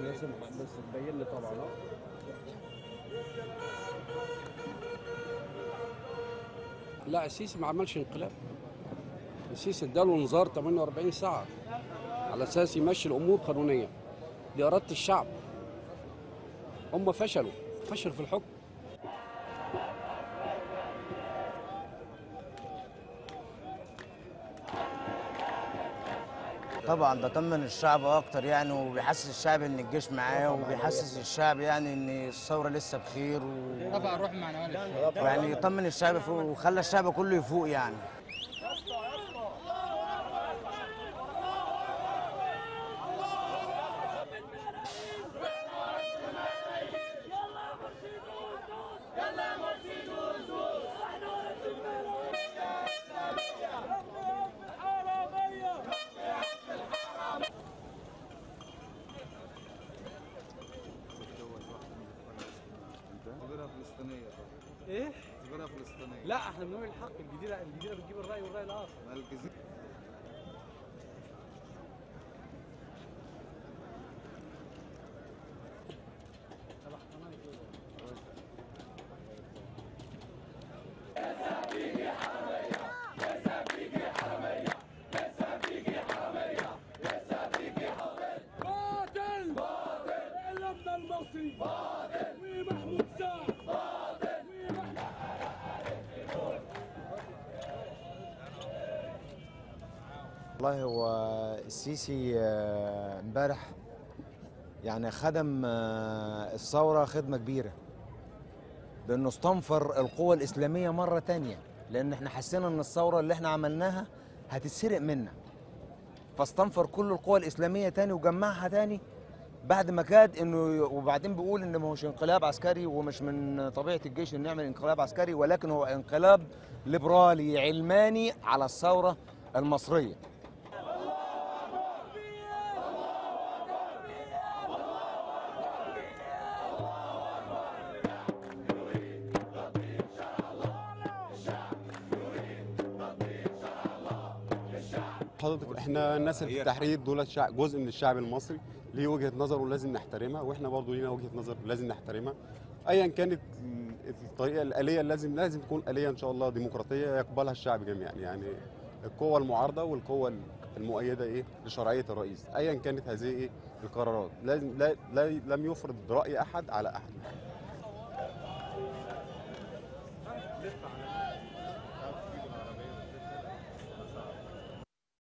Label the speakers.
Speaker 1: لازم بس تبين لي طبعا اه لا السيسي ما عملش انقلاب السيسي اداله انذار 48 ساعه على اساس يمشي الامور قانونيه دي اراده الشعب هم فشلوا فشلوا في الحكم
Speaker 2: طبعا بطمن الشعب اكتر يعني وبيحسس الشعب ان الجيش معاه وبيحسس الشعب يعني ان الثوره لسه بخير و...
Speaker 3: رفع الروح المعنويه للشباب
Speaker 2: يعني يطمن الشعب فوق وخلى الشعب كله يفوق يعني
Speaker 4: تجارة فلسطينية طبعا
Speaker 5: ايه؟
Speaker 4: تجارة فلسطينية
Speaker 5: لا احنا بنقول الحق الجديده الجديده بتجيب الراي والراي الاخر
Speaker 4: ما الجزيرة
Speaker 6: باطل باطل اعلامنا المصري باطل ومحمود سعد باطل
Speaker 7: والله هو السيسي آه، امبارح يعني خدم آه، الثورة خدمة كبيرة بأنه استنفر القوى الإسلامية مرة تانية لأن احنا حسينا أن الثورة اللي احنا عملناها هتتسرق منا فاستنفر كل القوى الإسلامية تاني وجمعها تاني بعد ما كاد انه وبعدين بيقول ان ما هوش انقلاب عسكري ومش من طبيعه الجيش انه يعمل انقلاب عسكري ولكن هو انقلاب ليبرالي علماني على الثوره المصريه
Speaker 8: حضرتك احنا الناس اللي في التحرير دول شع- جزء من الشعب المصري ليه وجهه نظر ولازم نحترمها واحنا برضو لينا وجهه نظر لازم نحترمها ايا كانت ال- الطريقه الاليه لازم لازم تكون اليه ان شاء الله ديمقراطيه يقبلها الشعب جميعا يعني القوه المعارضه والقوه المؤيده ايه لشرعيه الرئيس ايا كانت هذه ايه القرارات لازم لا, لا لم يفرض راي احد على احد